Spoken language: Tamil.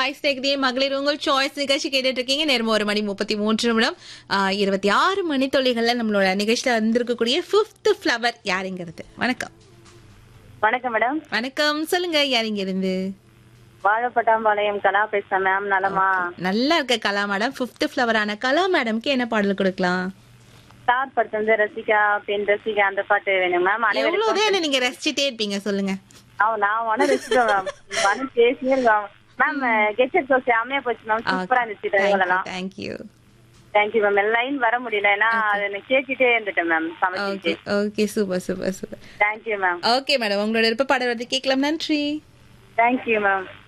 ஹாய் சேகதியே மகளிர் உங்கள் சாய்ஸ் நிகழ்ச்சி கேட்டுட்டு இருக்கீங்க நேரம் ஒரு மணி முப்பத்தி மூன்று நிமிடம் ஆஹ், இருபத்தி ஆறு மணி தொழில்கள்ல நம்மளோட நிகழ்ச்சியில வந்திருக்கக்கூடிய ஃபிஃப்த் ஃபிளவர் யாருங்கிறது வணக்கம் வணக்கம் மேடம் வணக்கம் சொல்லுங்க யாருங்க இருந்து வாழப்பட்டாம்பாளையம் கலா பேசுறேன் மேம் நலமா நல்லா இருக்க கலா மேடம் ஃபிஃப்த் ஃபிளவரான கலா மேடம்க்கு என்ன பாடல் கொடுக்கலாம் ஸ்டார் படத்து வந்து ரசிகா பெண் ரசிகா அந்த பாட்டு வேணும் மேம் அனைவருக்கும் எவ்வளவு நீங்க ரசிச்சுட்டே இருப்பீங்க சொல்லுங்க அவன் நான் உன ரசிச்சேன் மேம் மனு பேசியே இருக்கோம் மேம் கெச்சட் சோசி அம்மையா போச்சு மேம் சூப்பரா இருந்துச்சு தகவலாம் தேங்க்யூ தேங்க்யூ மேம் லைன் வர முடியல ஏன்னா அதை நான் கேட்டுட்டே இருந்துட்டேன் மேம் சமைச்சிட்டு okay okay super super super thank you ma'am okay madam உங்களோட விருப்ப பாடல் வந்து கேட்கலாம் நன்றி தேங்க்யூ மேம்